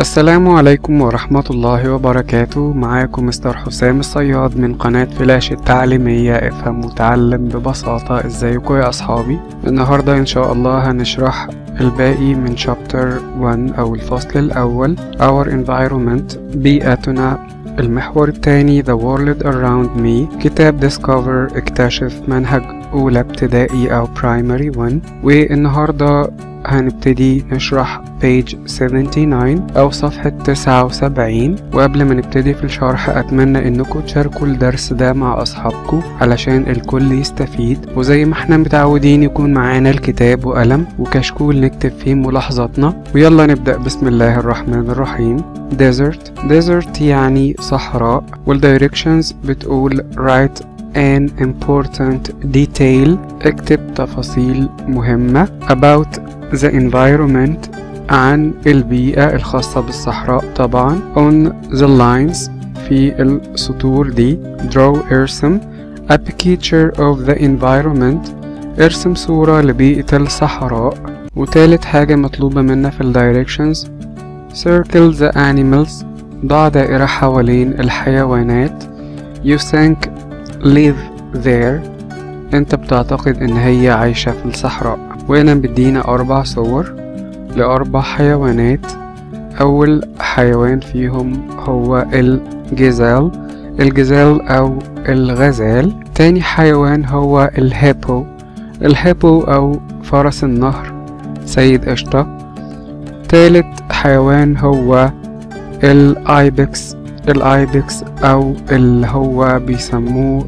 السلام عليكم ورحمة الله وبركاته معاكم مستر حسام الصياد من قناة فلاش التعليمية افهم وتعلم ببساطة ازيكم يا اصحابي النهاردة ان شاء الله هنشرح الباقي من شابتر 1 او الفصل الاول Our Environment بيئتنا المحور الثاني The World Around Me كتاب Discover اكتشف منهج أولى ابتدائي أو Primary 1 والنهاردة هنبتدي نشرح page 79 أو صفحة 79 وقبل ما نبتدي في الشرح أتمنى إنكم تشاركوا الدرس ده مع أصحابكم علشان الكل يستفيد وزي ما احنا متعودين يكون معانا الكتاب وقلم وكشكول نكتب فيه ملاحظاتنا ويلا نبدأ بسم الله الرحمن الرحيم desert desert يعني صحراء والdirections بتقول write an important detail اكتب تفاصيل مهمة about the environment عن البيئة الخاصة بالصحراء طبعا on the lines في السطور دي draw ارسم a picture of the environment ارسم صورة لبيئة الصحراء وتالت حاجة مطلوبة منا في الدايركشنز circle the animals ضع دائرة حوالين الحيوانات you think live there انت بتعتقد ان هي عايشة في الصحراء وهنا بدينا اربع صور لاربع حيوانات اول حيوان فيهم هو الجزال الجزال او الغزال تاني حيوان هو الهيبو الهيبو او فرس النهر سيد قشطة تالت حيوان هو الايبكس الايبكس او اللي هو بيسموه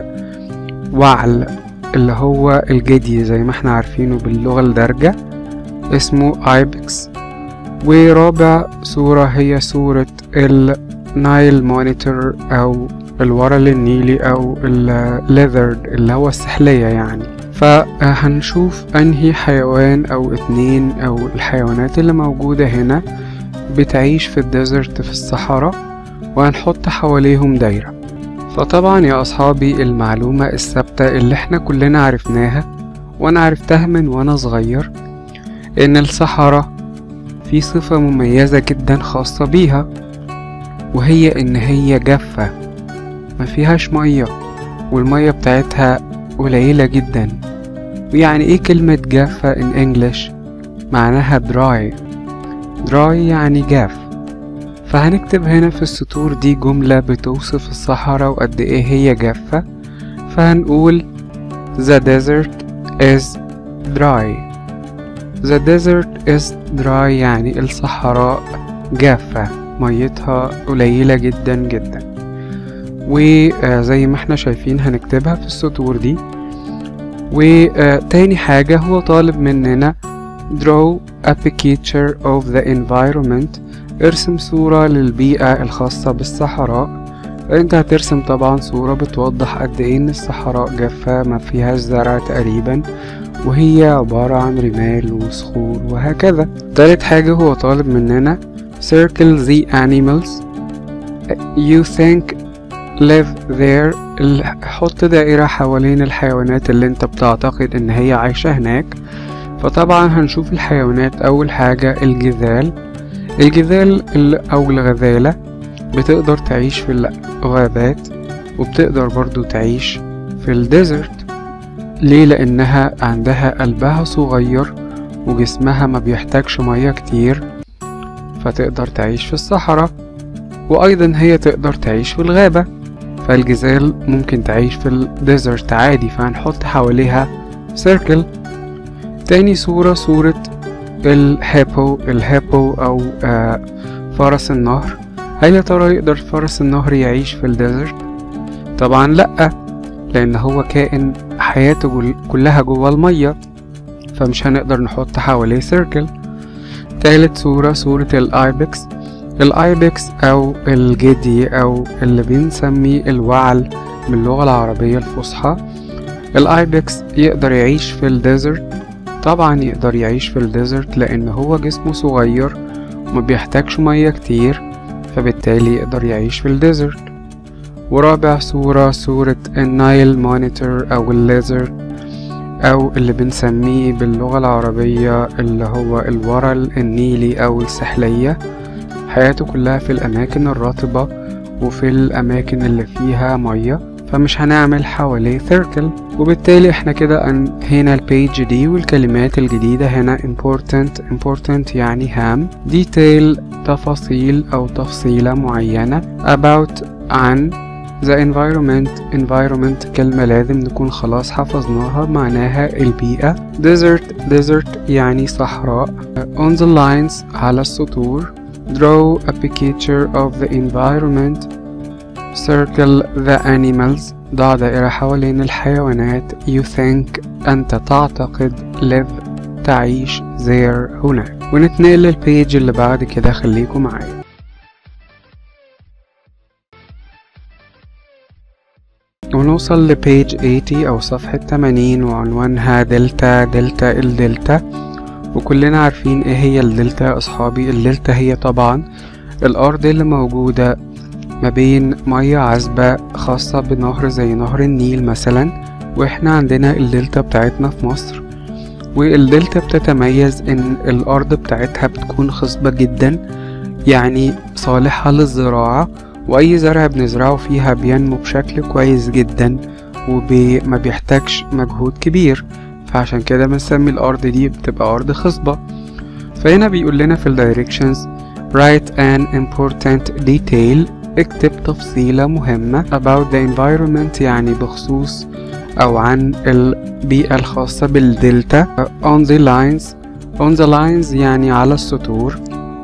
الوعل اللي هو الجدي زي ما احنا عارفينه باللغة الدارجة اسمه ايبكس ورابع صورة هي صورة النايل مونيتور او الورل النيلي او الليذرد اللي هو السحلية يعني فهنشوف انهي حيوان او اتنين او الحيوانات اللي موجودة هنا بتعيش في الديزرت في الصحراء وهنحط حواليهم دايرة فطبعا يا أصحابي المعلومة الثابتة اللي احنا كلنا عرفناها وأنا عرفتها من وأنا صغير إن الصحراء في صفة مميزة جدا خاصة بيها وهي إن هي جافة ما فيهاش مية والمية بتاعتها قليلة جدا ويعني ايه كلمة جافة in English معناها dry dry يعني جاف فهنكتب هنا في السطور دي جملة بتوصف الصحراء وقد ايه هي جافة فهنقول The desert is dry The desert is dry يعني الصحراء جافة ميتها قليلة جدا جدا وزي ما احنا شايفين هنكتبها في السطور دي وتاني حاجة هو طالب مننا draw a picture of the environment ارسم صورة للبيئة الخاصة بالصحراء انت هترسم طبعا صورة بتوضح قد ايه ان الصحراء جافة ما فيهاش زرع تقريبا وهي عبارة عن رمال وصخور وهكذا تالت حاجة هو طالب مننا circle the animals you think live there حط دائرة حوالين الحيوانات اللي انت بتعتقد ان هي عايشة هناك فطبعا هنشوف الحيوانات اول حاجة الجذال الجذال او الغزالة بتقدر تعيش في الغابات وبتقدر برضو تعيش في الديزرت ليه لانها عندها قلبها صغير وجسمها ما بيحتاجش مياه كتير فتقدر تعيش في الصحراء وايضا هي تقدر تعيش في الغابة فالجزال ممكن تعيش في الديزرت عادي فهنحط حواليها سيركل تاني صورة صورة الهيبو الهيبو أو آه فرس النهر هل يا ترى يقدر فرس النهر يعيش في الديزرت؟ طبعا لأ لأن هو كائن حياته كلها جوا المية فمش هنقدر نحط حواليه سيركل تالت صورة صورة الآيبكس الآيبكس أو الجدي أو اللي بنسميه الوعل باللغة العربية الفصحى الآيبكس يقدر يعيش في الديزرت طبعا يقدر يعيش في الديزرت لأن هو جسمه صغير وما بيحتاجش مية كتير فبالتالي يقدر يعيش في الديزرت ورابع صورة صورة النايل مونيتور أو الليزرد أو اللي بنسميه باللغة العربية اللي هو الورل النيلي أو السحلية حياته كلها في الأماكن الرطبة وفي الأماكن اللي فيها مية فمش هنعمل حواليه سيركل وبالتالي احنا كده انهينا البيج دي والكلمات الجديدة هنا important important يعني هام detail تفاصيل أو تفصيلة معينة about عن the environment environment كلمة لازم نكون خلاص حفظناها معناها البيئة desert desert يعني صحراء on the lines على السطور draw a picture of the environment circle the animals ضع دائرة حوالين الحيوانات you think أنت تعتقد live تعيش there هناك ونتنقل للبيج اللي بعد كده خليكم معايا ونوصل لبيج 80 أو صفحة 80 وعنوانها دلتا دلتا الدلتا وكلنا عارفين ايه هي الدلتا يا أصحابي الدلتا هي طبعا الأرض اللي موجودة ما بين مية عذبة خاصة بنهر زي نهر النيل مثلا واحنا عندنا الدلتا بتاعتنا في مصر والدلتا بتتميز ان الأرض بتاعتها بتكون خصبة جدا يعني صالحة للزراعة وأي زرع بنزرعه فيها بينمو بشكل كويس جدا وما بيحتاجش مجهود كبير فعشان كده بنسمي الأرض دي بتبقى أرض خصبة فهنا بيقول لنا في الدايركشنز write an important detail اكتب تفصيلة مهمة about the environment يعني بخصوص أو عن البيئة الخاصة بالدلتا on the lines on the lines يعني على السطور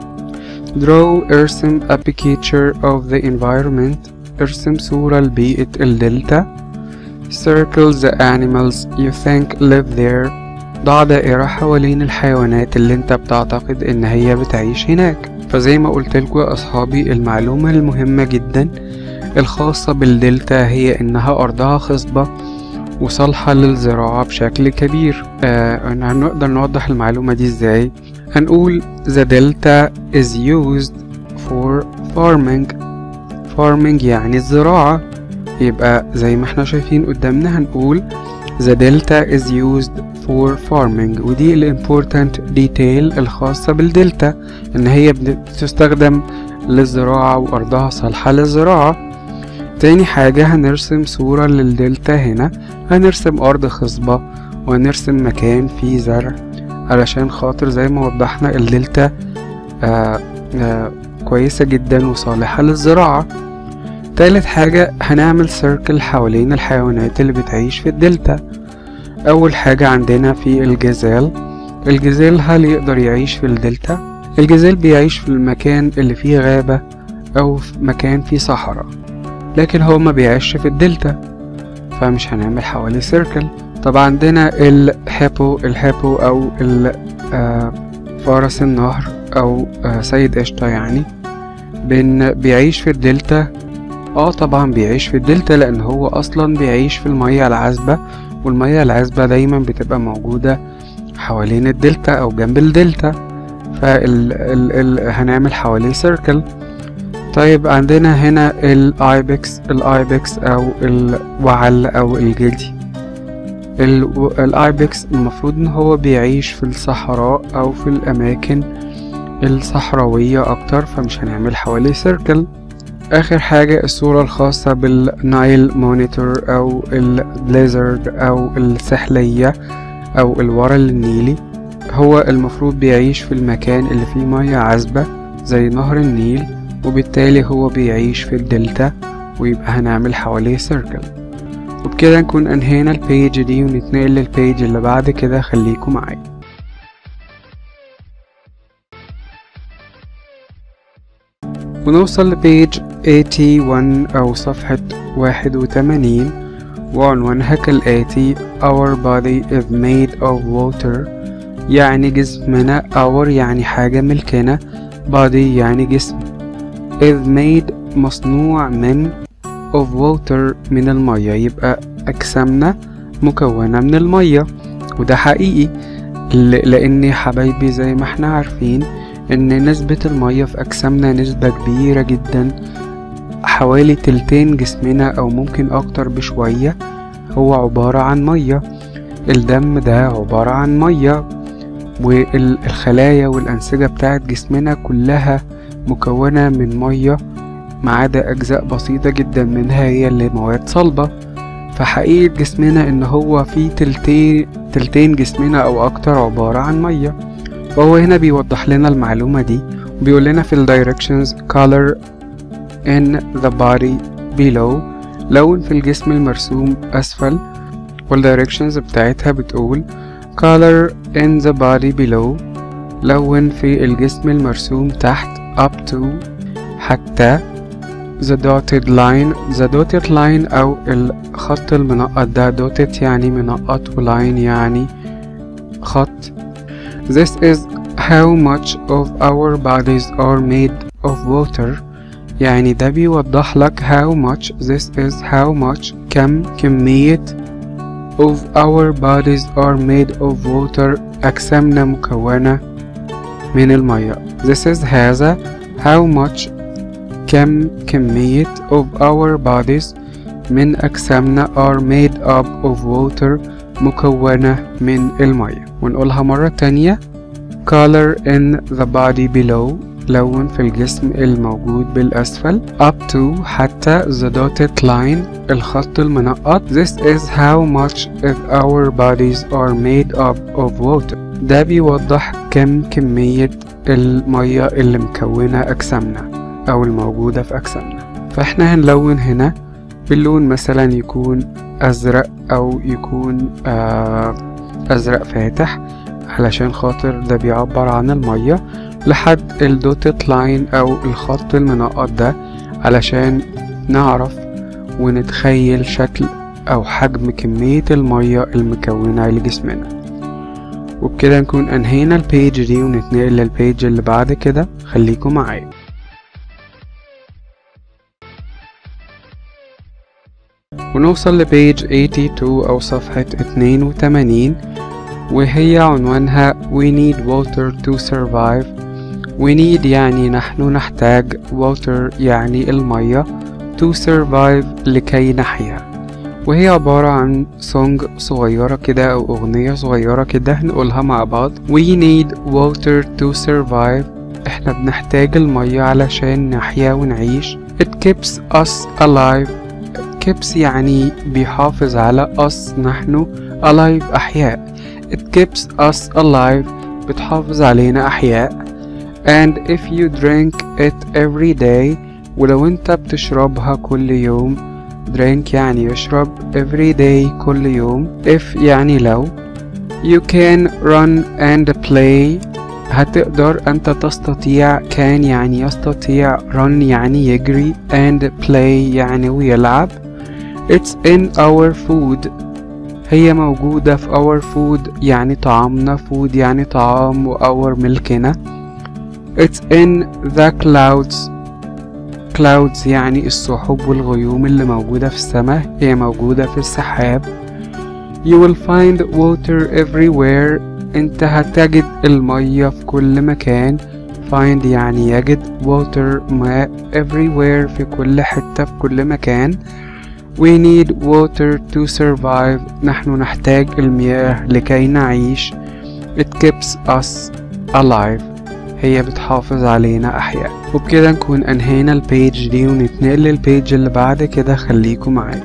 draw ارسم a picture of the environment ارسم صورة لبيئة الدلتا circle the animals you think live there ضع دائرة حوالين الحيوانات اللي انت بتعتقد ان هي بتعيش هناك فزي ما قلت لكم يا اصحابي المعلومة المهمة جدا الخاصة بالدلتا هي انها ارضها خصبة وصالحة للزراعة بشكل كبير آه هنقدر نوضح المعلومة دي ازاي هنقول the delta is used for farming farming يعني الزراعة يبقى زي ما احنا شايفين قدامنا هنقول the delta is used for farming ودي ال important detail الخاصة بالدلتا ان هي بتستخدم للزراعة وارضها صالحة للزراعة تاني حاجة هنرسم صورة للدلتا هنا هنرسم أرض خصبة وهنرسم مكان فيه زرع علشان خاطر زي ما وضحنا الدلتا آآ آآ كويسة جدا وصالحة للزراعة تالت حاجة هنعمل سيركل حوالين الحيوانات اللي بتعيش في الدلتا أول حاجة عندنا في الجزال الجزال هل يقدر يعيش في الدلتا؟ الجزال بيعيش في المكان اللي فيه غابة أو في مكان فيه صحراء لكن هو ما بيعيش في الدلتا فمش هنعمل حواليه سيركل طب عندنا الهيبو الهيبو أو فارس النهر أو سيد قشطة يعني بين بيعيش في الدلتا اه طبعا بيعيش في الدلتا لان هو اصلا بيعيش في المية العذبة والمية العذبة دايما بتبقى موجودة حوالين الدلتا او جنب الدلتا فال ال ال هنعمل حواليه سيركل طيب عندنا هنا الايبكس الايبكس او الوعل او الجدي الايبكس المفروض ان هو بيعيش في الصحراء او في الاماكن الصحراوية اكتر فمش هنعمل حواليه سيركل اخر حاجة الصورة الخاصة بالنايل مونيتور او البليزرد او السحلية او الورل النيلي هو المفروض بيعيش في المكان اللي فيه مياه عذبة زي نهر النيل وبالتالي هو بيعيش في الدلتا ويبقى هنعمل حواليه سيركل وبكده نكون انهينا البيج دي ونتنقل للبيج اللي بعد كده خليكم معايا ونوصل لبيج 81 أو صفحة 81 وعنوانها كالآتي Our body is made of water يعني جسمنا our يعني حاجة ملكنا body يعني جسم is made مصنوع من of water من المية يبقى أجسامنا مكونة من المية وده حقيقي لأن يا حبايبي زي ما احنا عارفين ان نسبة المية في اجسامنا نسبة كبيرة جدا حوالي تلتين جسمنا او ممكن اكتر بشوية هو عبارة عن مية الدم ده عبارة عن مية والخلايا والانسجة بتاعت جسمنا كلها مكونة من مية ما عدا أجزاء بسيطة جدا منها هي اللي مواد صلبة فحقيقة جسمنا إن هو في تلتين تلتين جسمنا أو أكتر عبارة عن مية فهو هنا بيوضح لنا المعلومة دي وبيقول لنا في ال directions color in the body below لون في الجسم المرسوم أسفل والdirections بتاعتها بتقول color in the body below لون في الجسم المرسوم تحت up to حتى the dotted line the dotted line أو الخط المنقط ده dotted يعني منقط و line يعني خط this is how much of our bodies are made of water يعني ده بيوضح لك how much this is how much كم كمية of our bodies are made of water أجسامنا مكونة من المية This is هذا how much كم كمية of our bodies من أجسامنا are made up of water مكونة من المية ونقولها مرة تانية color in the body below لون في الجسم الموجود بالأسفل up to حتى the dotted line الخط المنقط This is how much of our bodies are made up of water ده بيوضح كم كمية المية اللي مكونة أجسامنا أو الموجودة في أجسامنا فإحنا هنلون هنا باللون مثلا يكون أزرق أو يكون آه أزرق فاتح علشان خاطر ده بيعبر عن المية لحد الدوتت لاين أو الخط المنقط ده علشان نعرف ونتخيل شكل أو حجم كمية المية المكونة لجسمنا وبكده نكون أنهينا البيج دي ونتنقل للبيج اللي بعد كده خليكم معايا ونوصل لبيج 82 أو صفحة 82 وهي عنوانها We need water to survive We need يعني نحن نحتاج water يعني المية to survive لكي نحيا وهي عبارة عن سونج صغيرة كده أو أغنية صغيرة كده هنقولها مع بعض We need water to survive احنا بنحتاج المية علشان نحيا ونعيش It keeps us alive keeps يعني بيحافظ على us نحن alive أحياء It keeps us alive بتحافظ علينا أحياء and if you drink it every day ولو انت بتشربها كل يوم drink يعني يشرب every day كل يوم if يعني لو you can run and play هتقدر أنت تستطيع كان يعني يستطيع run يعني يجري and play يعني ويلعب It's in our food هي موجودة في our food يعني طعامنا food يعني طعام و our ملكنا It's in the clouds clouds يعني السحب والغيوم اللي موجودة في السماء هي موجودة في السحاب You will find water everywhere انت هتجد المية في كل مكان find يعني يجد water ماء everywhere في كل حتة في كل مكان We need water to survive نحن نحتاج المياه لكي نعيش It keeps us alive هي بتحافظ علينا أحياء وبكده نكون أنهينا البيج دي ونتنقل للبيج اللي بعد كده خليكم معايا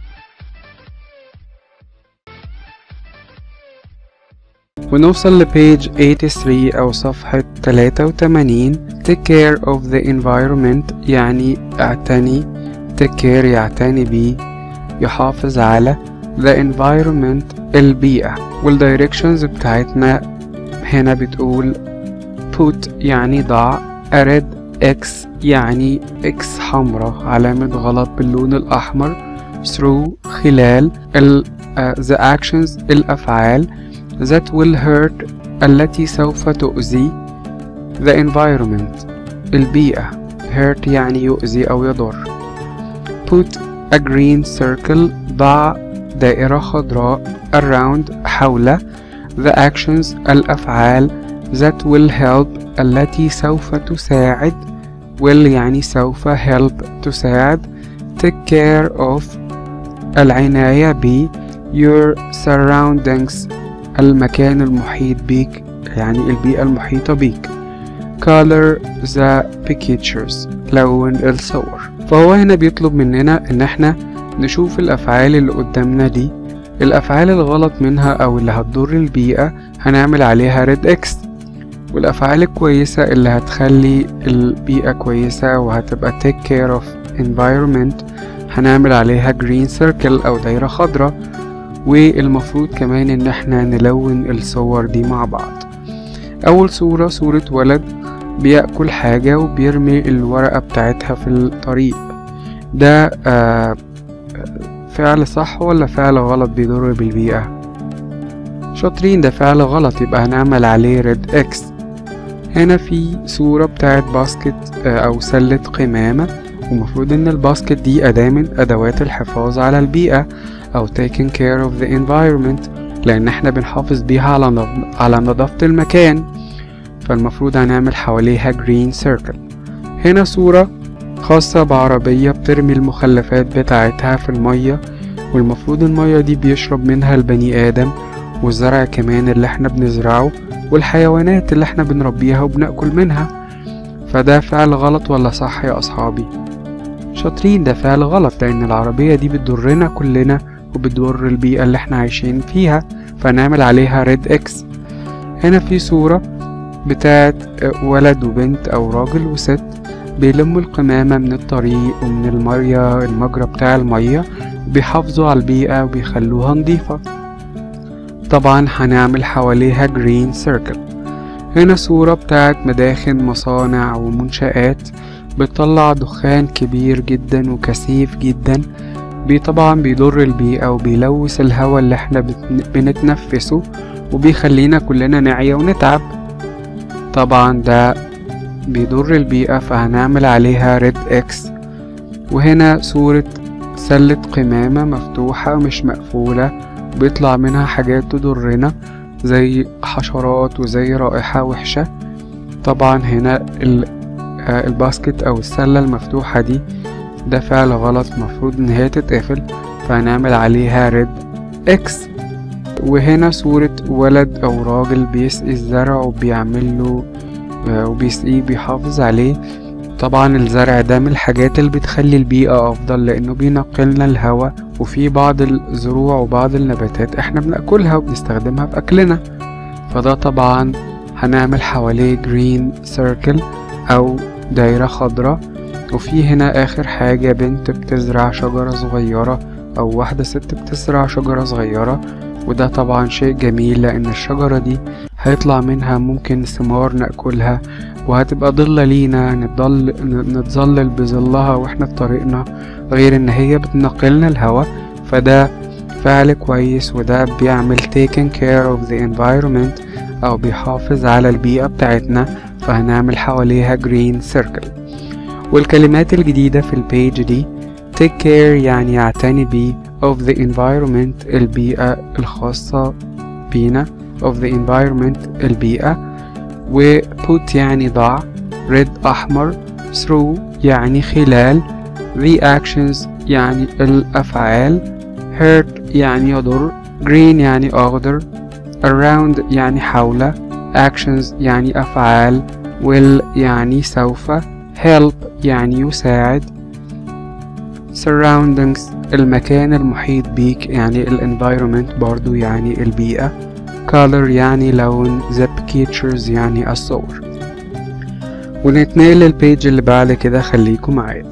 ونوصل لبيج 83 أو صفحة 83 Take care of the environment يعني اعتني take care يعتني بيه يحافظ على the environment البيئة والdirections بتاعتنا هنا بتقول put يعني ضع أرد x يعني x حمراء علامة غلط باللون الأحمر through خلال ال, uh, the actions الأفعال that will hurt التي سوف تؤذي the environment البيئة hurt يعني يؤذي أو يضر put a green circle ضع دائرة خضراء around حول the actions الأفعال that will help التي سوف تساعد will يعني سوف help تساعد take care of العناية ب your surroundings المكان المحيط بيك يعني البيئة المحيطة بيك color the pictures لون الصور فهو هنا بيطلب مننا ان احنا نشوف الافعال اللي قدامنا دي الافعال الغلط منها او اللي هتضر البيئة هنعمل عليها ريد اكس والافعال الكويسة اللي هتخلي البيئة كويسة وهتبقى take care of environment هنعمل عليها green circle او دايرة خضراء والمفروض كمان ان احنا نلون الصور دي مع بعض اول صورة صورة ولد بيأكل حاجة وبيرمي الورقة بتاعتها في الطريق ده آه فعل صح ولا فعل غلط بيضر بالبيئة شاطرين ده فعل غلط يبقى هنعمل عليه ريد اكس هنا في صورة بتاعت باسكت آه او سلة قمامة ومفروض ان الباسكت دي اداة من ادوات الحفاظ على البيئة او taking care of the environment لان احنا بنحافظ بيها على على نظافة المكان فالمفروض هنعمل حواليها green circle هنا صورة خاصة بعربية بترمي المخلفات بتاعتها في المية والمفروض المية دي بيشرب منها البني آدم والزرع كمان اللي احنا بنزرعه والحيوانات اللي احنا بنربيها وبنأكل منها فده فعل غلط ولا صح يا أصحابي شاطرين ده فعل غلط لأن العربية دي بتضرنا كلنا وبتضر البيئة اللي احنا عايشين فيها فنعمل عليها ريد اكس هنا في صورة بتاعت ولد وبنت أو راجل وست بيلموا القمامة من الطريق ومن المية المجرى بتاع المية وبيحافظوا على البيئة وبيخلوها نظيفة طبعا هنعمل حواليها جرين سيركل هنا صورة بتاعت مداخن مصانع ومنشآت بتطلع دخان كبير جدا وكثيف جدا بي طبعا بيضر البيئة وبيلوث الهواء اللي احنا بنتنفسه وبيخلينا كلنا نعيا ونتعب طبعا ده بيضر البيئة فهنعمل عليها ريد اكس وهنا صورة سلة قمامة مفتوحة مش مقفولة بيطلع منها حاجات تضرنا زي حشرات وزي رائحة وحشة طبعا هنا الباسكت او السلة المفتوحة دي ده فعل غلط مفروض ان هي تتقفل فهنعمل عليها ريد اكس وهنا صورة ولد او راجل بيسقي الزرع وبيعمل له وبيسقيه بيحافظ عليه طبعا الزرع ده من الحاجات اللي بتخلي البيئة افضل لانه بينقلنا الهواء وفي بعض الزروع وبعض النباتات احنا بناكلها وبنستخدمها في اكلنا فده طبعا هنعمل حواليه جرين سيركل او دايرة خضراء وفي هنا آخر حاجة بنت بتزرع شجرة صغيرة أو واحدة ست بتزرع شجرة صغيرة وده طبعا شيء جميل لأن الشجرة دي هيطلع منها ممكن ثمار نأكلها وهتبقى ضلة لينا نضل نتظلل بظلها واحنا في طريقنا غير ان هي بتنقلنا الهواء فده فعل كويس وده بيعمل taking care of the environment أو بيحافظ على البيئة بتاعتنا فهنعمل حواليها green circle والكلمات الجديدة في البيج دي take care يعني يعتني بيه of the environment البيئة الخاصة بينا of the environment البيئة و put يعني ضع red أحمر through يعني خلال the actions يعني الأفعال hurt يعني يضر green يعني أخضر around يعني حول actions يعني أفعال will يعني سوف help يعني يساعد surroundings المكان المحيط بيك يعني ال environment برضو يعني البيئة color يعني لون the pictures يعني الصور ونتنقل للبيج اللي بعد كده خليكم معايا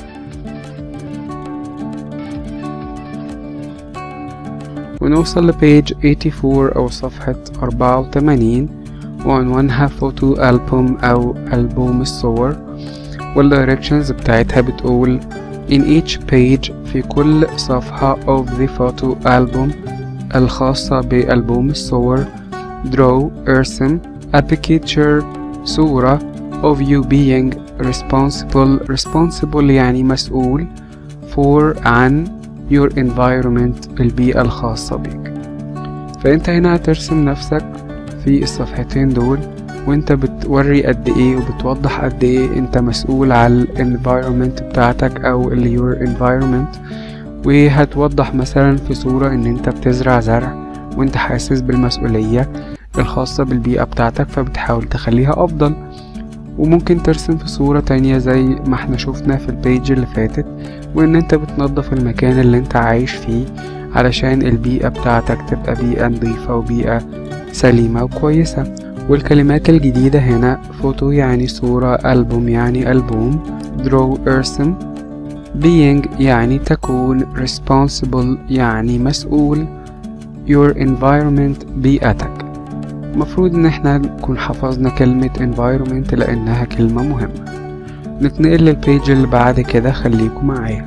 ونوصل لبيج 84 أو صفحة 84 وعنوانها فوتو ألبوم أو ألبوم الصور والدايركشنز بتاعتها بتقول in each page في كل صفحة of the photo album الخاصة بألبوم الصور draw ارسم a picture صورة of you being responsible responsible يعني مسؤول for عن your environment البيئة الخاصة بك فانت هنا هترسم نفسك في الصفحتين دول وانت بتوري قد ايه وبتوضح قد ايه انت مسؤول على الانفايرومنت بتاعتك او اليور environment وهتوضح مثلا في صورة ان انت بتزرع زرع وانت حاسس بالمسؤولية الخاصة بالبيئة بتاعتك فبتحاول تخليها افضل وممكن ترسم في صورة تانية زي ما احنا شفنا في البيج اللي فاتت وان انت بتنظف المكان اللي انت عايش فيه علشان البيئة بتاعتك تبقى بيئة نظيفة وبيئة سليمة وكويسة والكلمات الجديدة هنا فوتو يعني صورة ألبوم يعني ألبوم draw ارسم being يعني تكون responsible يعني مسؤول your environment بيئتك مفروض ان احنا نكون حفظنا كلمة environment لانها كلمة مهمة نتنقل للبيج اللي بعد كده خليكم معايا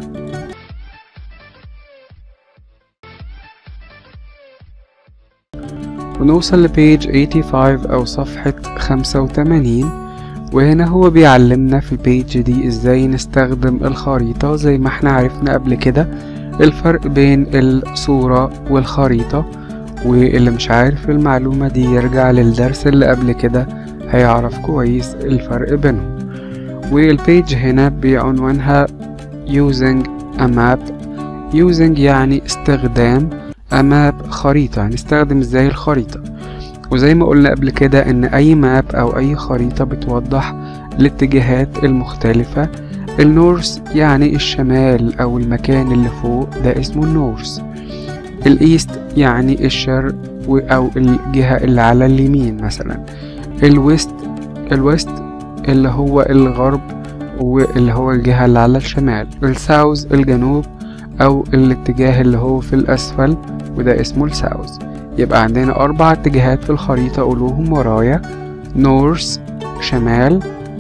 ونوصل لبيج 85 أو صفحة 85 وهنا هو بيعلمنا في البيج دي ازاي نستخدم الخريطة زي ما احنا عرفنا قبل كده الفرق بين الصورة والخريطة واللي مش عارف المعلومة دي يرجع للدرس اللي قبل كده هيعرف كويس الفرق بينهم والبيج هنا بعنوانها using a map using يعني استخدام a map خريطة نستخدم ازاي الخريطة وزي ما قلنا قبل كده ان اي ماب او اي خريطة بتوضح الاتجاهات المختلفة النورث يعني الشمال او المكان اللي فوق ده اسمه النورث الايست يعني الشرق او الجهة اللي على اليمين مثلا الويست الويست اللي هو الغرب واللي هو الجهة اللي على الشمال الساوث الجنوب او الاتجاه اللي هو في الاسفل وده اسمه الساوث يبقى عندنا اربع اتجاهات في الخريطة قولوهم ورايا نورث شمال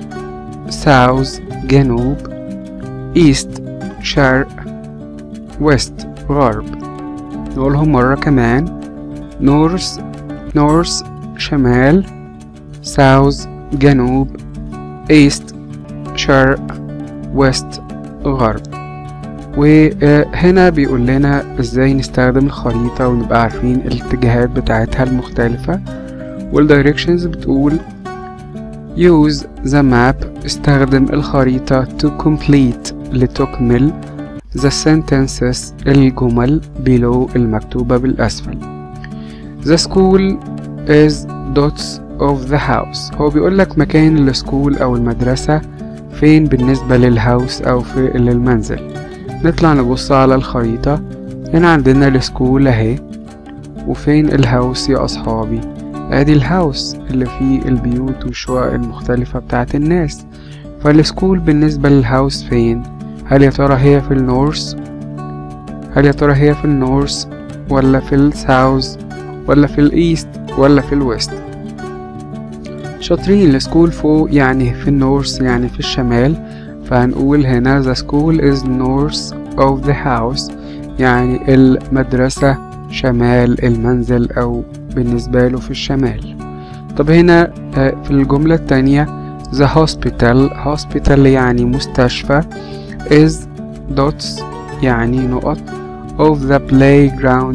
ساوث جنوب ايست شرق ويست غرب نقولهم مرة كمان نورث نورث شمال ساوث جنوب ايست شرق ويست غرب وهنا بيقول لنا ازاي نستخدم الخريطة ونبقى عارفين الاتجاهات بتاعتها المختلفة والدايركشنز بتقول use the map استخدم الخريطة to complete لتكمل the sentences الجمل below المكتوبة بالأسفل the school is dots of the house هو بيقول لك مكان السكول أو المدرسة فين بالنسبة للهاوس أو في للمنزل نطلع نبص على الخريطة هنا عندنا السكول اهي وفين الهاوس يا أصحابي ادي الهاوس اللي فيه البيوت والشقق المختلفة بتاعت الناس فالسكول بالنسبة للهاوس فين هل يا ترى هي في النورث هل يا ترى هي في النورث ولا في الساوث ولا في الايست ولا في الويست شاطرين السكول فوق يعني في النورث يعني في الشمال فهنقول هنا the school is north of the house يعني المدرسة شمال المنزل أو بالنسبة له في الشمال طب هنا في الجملة التانية the hospital hospital يعني مستشفى is dots يعني نقط of the playground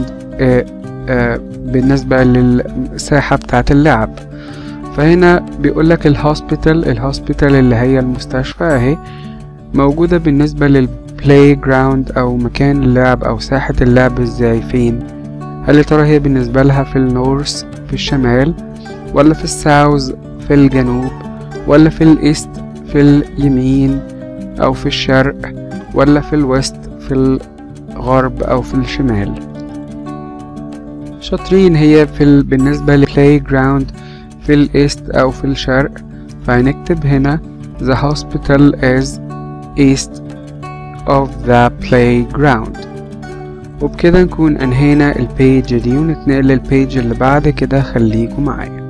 بالنسبة للساحة بتاعة اللعب فهنا بيقولك الهوسبيتال الهوسبيتال اللي هي المستشفى اهي موجودة بالنسبة للبلاي جراوند أو مكان اللعب أو ساحة اللعب ازاي فين هل يا ترى هي بالنسبة لها في النورث في الشمال ولا في الساوث في الجنوب ولا في الإيست في اليمين أو في الشرق ولا في الويست في الغرب أو في الشمال شاطرين هي في ال... بالنسبة للبلاي جراوند في الإيست أو في الشرق فهنكتب هنا The hospital is east of the playground وبكده نكون أنهينا البيج دي ونتنقل للبيج اللي بعد كده خليكم معايا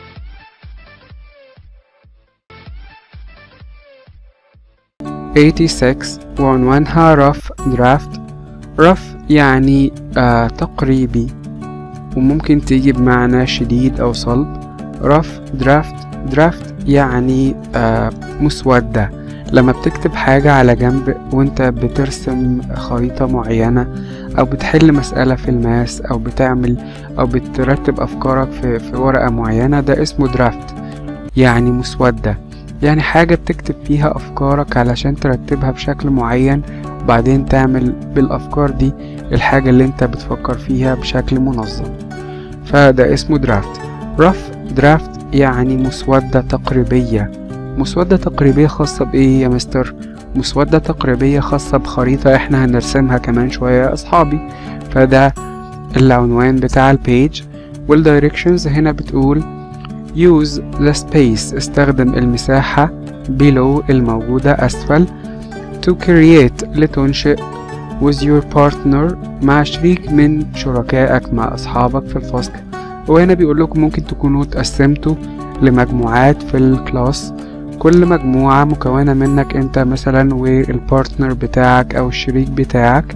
Eighty-six وعنوانها rough draft rough يعني آه تقريبي وممكن تيجي بمعنى شديد أو صلب rough draft draft يعني آه مسودة لما بتكتب حاجة على جنب وانت بترسم خريطة معينة او بتحل مسألة في الماس او بتعمل او بترتب افكارك في, في ورقة معينة ده اسمه درافت يعني مسودة يعني حاجة بتكتب فيها افكارك علشان ترتبها بشكل معين وبعدين تعمل بالافكار دي الحاجة اللي انت بتفكر فيها بشكل منظم فده اسمه درافت رف درافت يعني مسودة تقريبية مسودة تقريبية خاصة بإيه يا مستر؟ مسودة تقريبية خاصة بخريطة احنا هنرسمها كمان شوية يا أصحابي فده العنوان بتاع البيج والدايركشنز هنا بتقول use the space استخدم المساحة below الموجودة أسفل to create لتنشئ with your partner مع شريك من شركائك مع أصحابك في الفصل وهنا بيقول لكم ممكن تكونوا تقسمتوا لمجموعات في الكلاس كل مجموعة مكونة منك انت مثلا والبارتنر بتاعك او الشريك بتاعك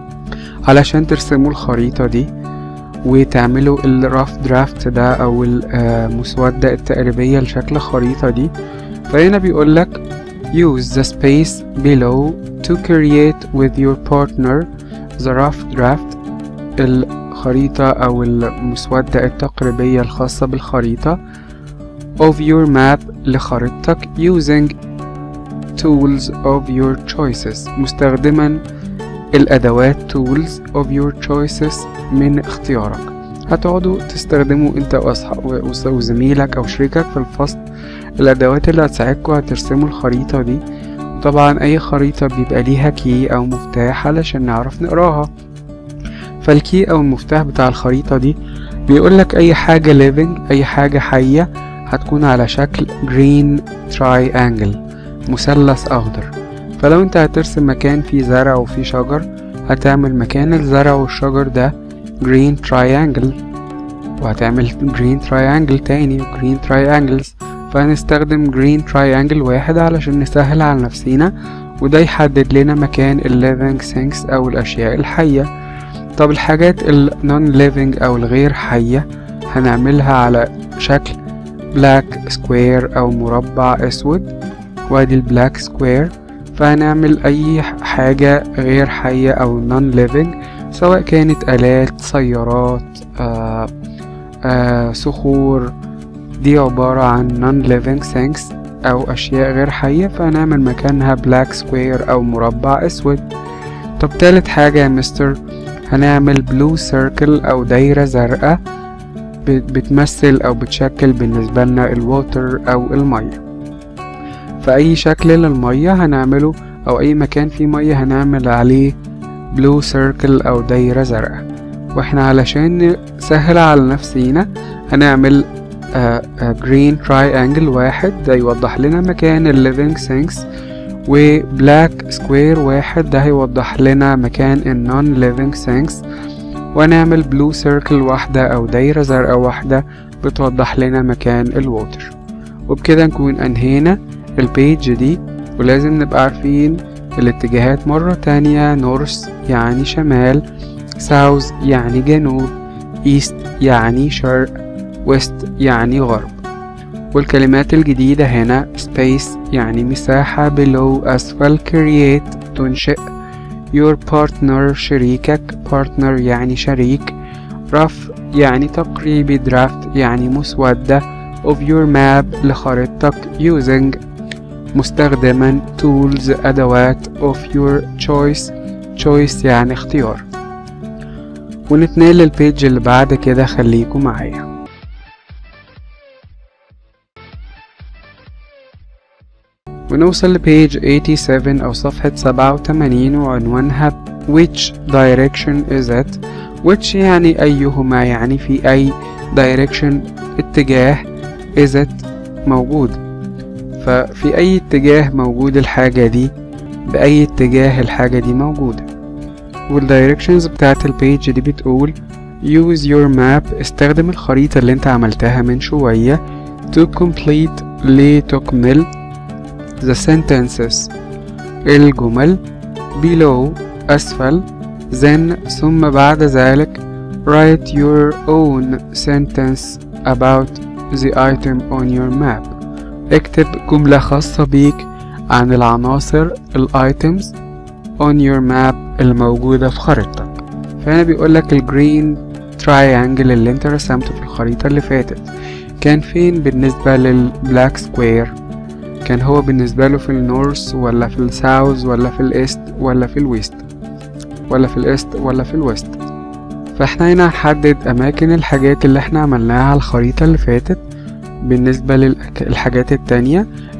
علشان ترسموا الخريطة دي وتعملوا الراف درافت ده او المسودة التقريبية لشكل خريطة دي فهنا بيقولك use the space below to create with your partner the rough draft الخريطة أو المسودة التقريبية الخاصة بالخريطة of your map لخريطتك using tools of your choices مستخدما الأدوات tools of your choices من اختيارك هتقعدوا تستخدموا انت وزميلك او شريكك في الفصل الادوات اللي هتساعدكوا هترسموا الخريطة دي طبعا اي خريطة بيبقى ليها كي او مفتاح علشان نعرف نقراها فالكي او المفتاح بتاع الخريطة دي بيقولك اي حاجة living اي حاجة حية هتكون على شكل green triangle مثلث اخضر فلو انت هترسم مكان فيه زرع وفيه شجر هتعمل مكان الزرع والشجر ده green triangle وهتعمل green triangle تاني green triangles فهنستخدم green triangle واحد علشان نسهل على نفسينا وده يحدد لنا مكان ال living things أو الأشياء الحية طب الحاجات ال non living أو الغير حية هنعملها على شكل black square أو مربع أسود وادي البلاك سكوير فهنعمل أي حاجة غير حية أو non living سواء كانت آلات سيارات آآ آآ صخور دي عبارة عن non living things أو أشياء غير حية فهنعمل مكانها black square أو مربع أسود طب تالت حاجة يا مستر هنعمل blue circle أو دايرة زرقاء بتمثل أو بتشكل بالنسبة لنا الووتر أو المية فأي شكل للمية هنعمله أو أي مكان فيه مية هنعمل عليه blue circle أو دايرة زرقاء واحنا علشان نسهل على نفسينا هنعمل آه آه green triangle واحد ده يوضح لنا مكان ال living things و black square واحد ده هيوضح لنا مكان ال non living things ونعمل blue circle واحدة أو دايرة زرقاء واحدة بتوضح لنا مكان الووتر وبكده نكون أنهينا البيج دي ولازم نبقى عارفين الاتجاهات مرة تانية نورث يعني شمال ساوث يعني جنوب ايست يعني شرق ويست يعني غرب والكلمات الجديدة هنا space يعني مساحة below أسفل create تنشئ your partner شريكك partner يعني شريك rough يعني تقريبي draft يعني مسودة of your map لخريطتك using مستخدما tools أدوات of your choice choice يعني اختيار ونتنقل للبيج اللي بعد كده خليكم معايا ونوصل لبيج 87 أو صفحة 87 وعنوانها which direction is it which يعني أيهما يعني في أي direction اتجاه is it موجود ففي أي اتجاه موجود الحاجة دي بأي اتجاه الحاجة دي موجودة والدايركشنز بتاعت البيج دي بتقول use your map استخدم الخريطة اللي انت عملتها من شوية to complete لتكمل the sentences الجمل below أسفل then ثم بعد ذلك write your own sentence about the item on your map اكتب جملة خاصة بيك عن العناصر الايتمز on your map الموجودة في خريطتك فهنا بيقولك الجرين تراينجل اللي انت رسمته في الخريطة اللي فاتت كان فين بالنسبة للبلاك سكوير كان هو بالنسبة له في النورث ولا في الساوث ولا في الايست ولا في الويست ولا في الايست ولا في الويست فاحنا هنا هنحدد اماكن الحاجات اللي احنا عملناها على الخريطة اللي فاتت بالنسبة للحاجات التانية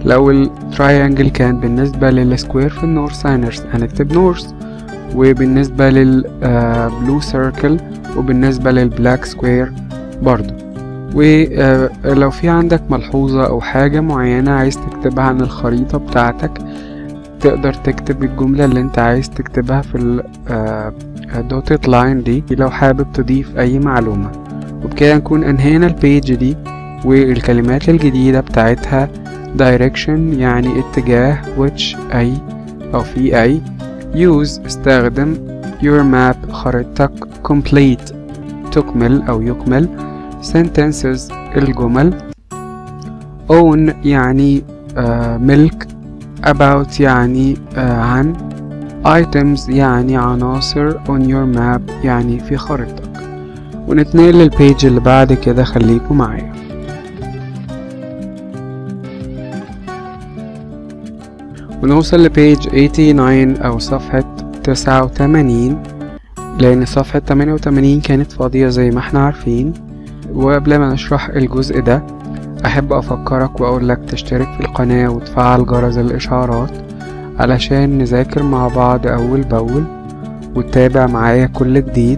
لو التراينجل كان بالنسبة للسكوير في النورث هنكتب نورث وبالنسبة للبلو سيركل وبالنسبة للبلاك سكوير برضو ولو في عندك ملحوظة أو حاجة معينة عايز تكتبها عن الخريطة بتاعتك تقدر تكتب الجملة اللي انت عايز تكتبها في الدوتد لاين دي لو حابب تضيف أي معلومة وبكده نكون أنهينا البيج دي والكلمات الجديدة بتاعتها direction يعني اتجاه which أي أو في أي use استخدم your map خريطتك complete تكمل أو يكمل sentences الجمل own يعني آه ملك about يعني آه عن items يعني عناصر on your map يعني في خريطتك ونتنقل للبيج اللي بعد كده خليكم معايا ونوصل لبيج 89 أو صفحة 89 لأن صفحة 88 كانت فاضية زي ما احنا عارفين وقبل ما نشرح الجزء ده أحب أفكرك وأقولك تشترك في القناة وتفعل جرس الإشعارات علشان نذاكر مع بعض أول بأول وتتابع معايا كل جديد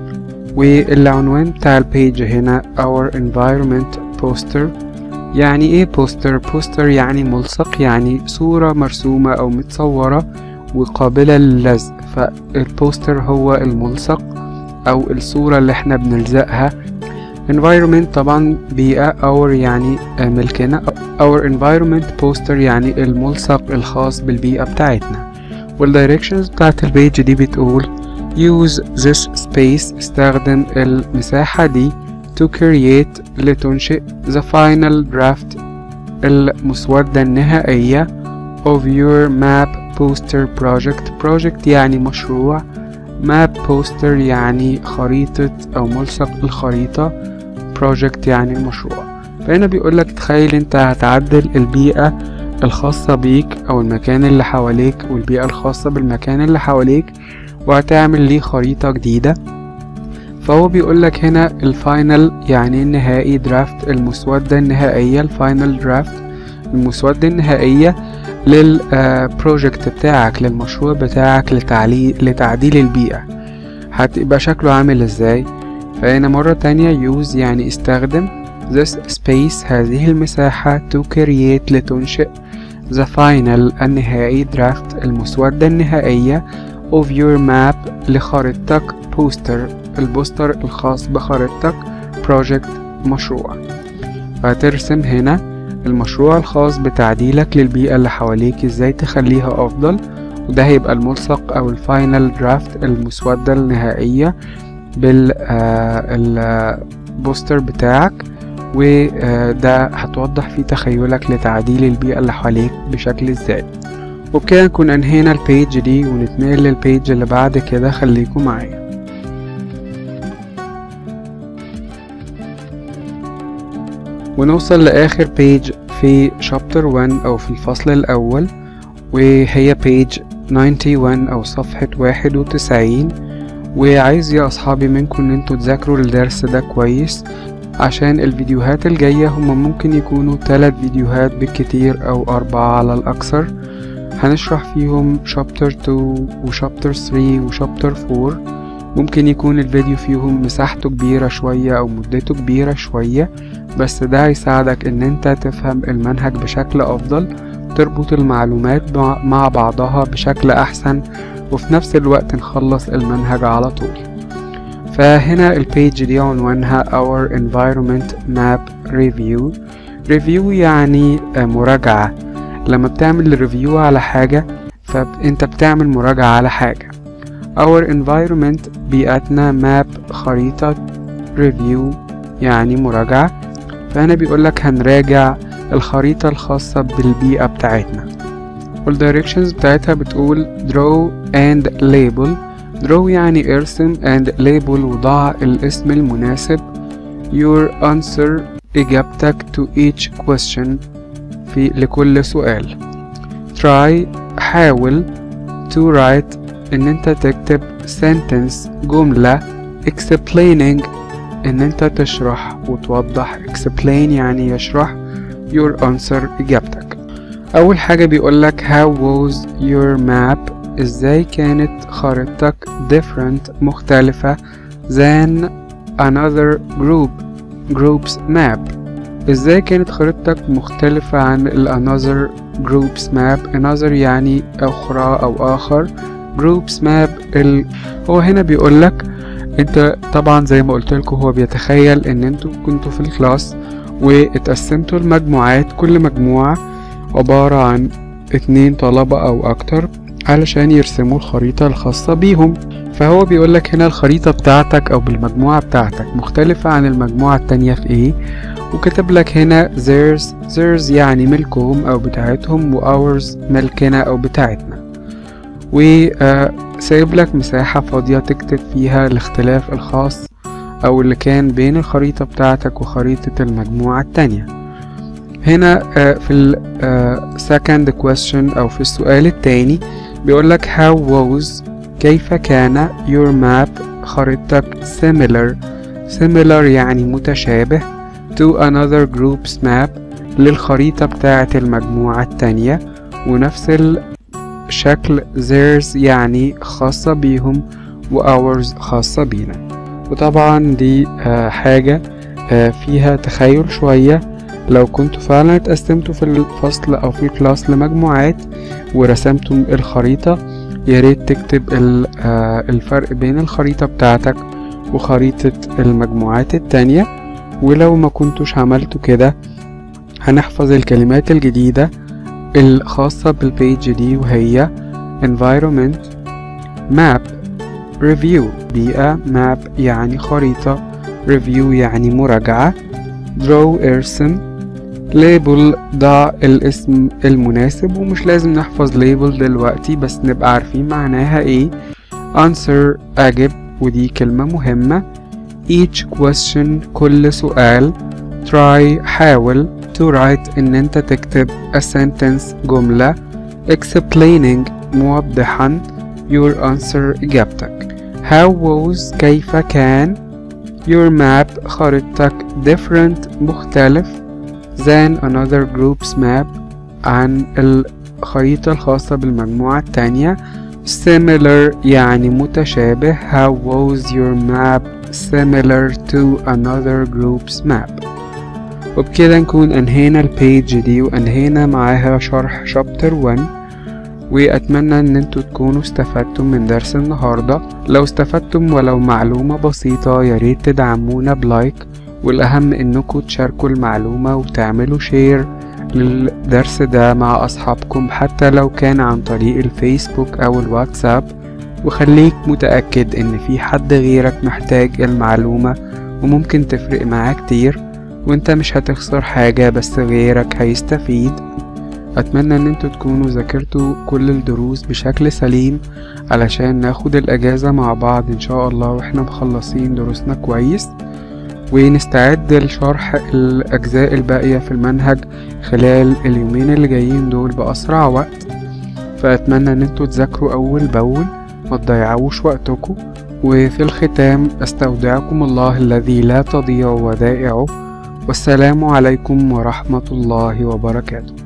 والعنوان بتاع البيج هنا Our Environment Poster يعني ايه بوستر بوستر يعني ملصق يعني صورة مرسومة او متصورة وقابلة للزق فالبوستر هو الملصق او الصورة اللي احنا بنلزقها environment طبعا بيئة our يعني ملكنا our environment poster يعني الملصق الخاص بالبيئة بتاعتنا والdirections بتاعت البيج دي بتقول use this space استخدم المساحة دي to create لتنشئ the final draft المسودة النهائية of your map poster project project يعني مشروع map poster يعني خريطة أو ملصق الخريطة project يعني مشروع فهنا بيقولك تخيل انت هتعدل البيئة الخاصة بيك أو المكان اللي حواليك والبيئة الخاصة بالمكان اللي حواليك وهتعمل ليه خريطة جديدة فهو بيقولك هنا الفاينل يعني النهائي درافت المسودة النهائية الفاينل درافت المسودة النهائية للبروجكت بتاعك للمشروع بتاعك لتعليل لتعديل البيئة هتبقى شكله عامل ازاي فهنا مرة تانية use يعني استخدم this space هذه المساحة to create لتنشئ the final النهائي draft المسودة النهائية of your map لخريطتك بوستر البوستر الخاص بخريطتك project مشروع فهترسم هنا المشروع الخاص بتعديلك للبيئة اللي حواليك ازاي تخليها افضل وده هيبقى الملصق او الفاينل درافت المسودة النهائية بالبوستر بتاعك وده هتوضح فيه تخيلك لتعديل البيئة اللي حواليك بشكل ازاي وبكده نكون انهينا البيج دي ونتنقل للبيج اللي بعد كده خليكم معايا ونوصل لآخر بيج في شابتر 1 أو في الفصل الأول وهي بيج 91 أو صفحة 91 وعايز يا أصحابي منكم إن انتوا تذاكروا الدرس ده كويس عشان الفيديوهات الجاية هما ممكن يكونوا تلات فيديوهات بالكتير أو أربعة على الأكثر هنشرح فيهم شابتر 2 وشابتر 3 وشابتر 4 ممكن يكون الفيديو فيهم مساحته كبيرة شوية أو مدته كبيرة شوية بس ده هيساعدك ان انت تفهم المنهج بشكل افضل تربط المعلومات مع بعضها بشكل احسن وفي نفس الوقت نخلص المنهج على طول فهنا البيج دي عنوانها Our Environment Map Review Review يعني مراجعة لما بتعمل ريفيو على حاجة فانت بتعمل مراجعة على حاجة Our Environment بيئتنا ماب خريطة ريفيو يعني مراجعة فهنا بيقولك هنراجع الخريطة الخاصة بالبيئة بتاعتنا والدايركشنز بتاعتها بتقول draw and label draw يعني ارسم and label وضع الاسم المناسب your answer إجابتك to each question في لكل سؤال try حاول to write إن أنت تكتب sentence جملة explaining ان انت تشرح وتوضح explain يعني يشرح your answer اجابتك أول حاجة بيقولك how was your map ازاي كانت خريطتك different مختلفة than another group group's map ازاي كانت خريطتك مختلفة عن ال another group's map another يعني أخرى أو آخر groups map ال... هو هنا بيقولك انت طبعا زي ما قلت لكم هو بيتخيل ان انتوا كنتوا في الكلاس واتقسمتوا المجموعات كل مجموعة عبارة عن اتنين طلبة او اكتر علشان يرسموا الخريطة الخاصة بيهم فهو بيقولك هنا الخريطة بتاعتك او بالمجموعة بتاعتك مختلفة عن المجموعة التانية في ايه وكتب لك هنا theirs theirs يعني ملكهم او بتاعتهم و ours ملكنا او بتاعتنا وسايب لك مساحة فاضية تكتب فيها الاختلاف الخاص او اللي كان بين الخريطة بتاعتك وخريطة المجموعة التانية هنا في ال second question او في السؤال التاني بيقولك how was كيف كان your map خريطتك similar similar يعني متشابه to another group's map للخريطة بتاعة المجموعة التانية ونفس الشكل theirs يعني خاصة بيهم و ours خاصة بينا وطبعا دي آه حاجة آه فيها تخيل شوية لو كنتوا فعلا اتقسمتوا في الفصل أو في الكلاس لمجموعات ورسمتم الخريطة ياريت تكتب آه الفرق بين الخريطة بتاعتك وخريطة المجموعات التانية ولو ما كنتوش عملتوا كده هنحفظ الكلمات الجديدة الخاصة بالبيج دي وهي environment map review بيئة map يعني خريطة review يعني مراجعة draw ارسم label ضع الاسم المناسب ومش لازم نحفظ label دلوقتي بس نبقى عارفين معناها ايه answer أجب ودي كلمة مهمة each question كل سؤال try حاول to write ان انت تكتب a sentence جملة explaining موضحا your answer اجابتك how was كيف كان your map خريطتك different مختلف than another group's map عن الخريطة الخاصة بالمجموعة التانية similar يعني متشابه how was your map similar to another group's map وبكده نكون انهينا البيج دي وانهينا معاها شرح شابتر 1 واتمنى ان انتوا تكونوا استفدتم من درس النهاردة لو استفدتم ولو معلومة بسيطة ياريت تدعمونا بلايك والاهم انكم تشاركوا المعلومة وتعملوا شير للدرس ده مع اصحابكم حتى لو كان عن طريق الفيسبوك او الواتساب وخليك متأكد ان في حد غيرك محتاج المعلومة وممكن تفرق معاه كتير وانت مش هتخسر حاجة بس غيرك هيستفيد اتمنى ان انتوا تكونوا ذاكرتوا كل الدروس بشكل سليم علشان ناخد الاجازة مع بعض ان شاء الله واحنا مخلصين دروسنا كويس ونستعد لشرح الاجزاء الباقية في المنهج خلال اليومين اللي جايين دول باسرع وقت فاتمنى ان انتوا تذاكروا اول باول ما تضيعوش وقتكم وفي الختام استودعكم الله الذي لا تضيع ودائعه والسلام عليكم ورحمة الله وبركاته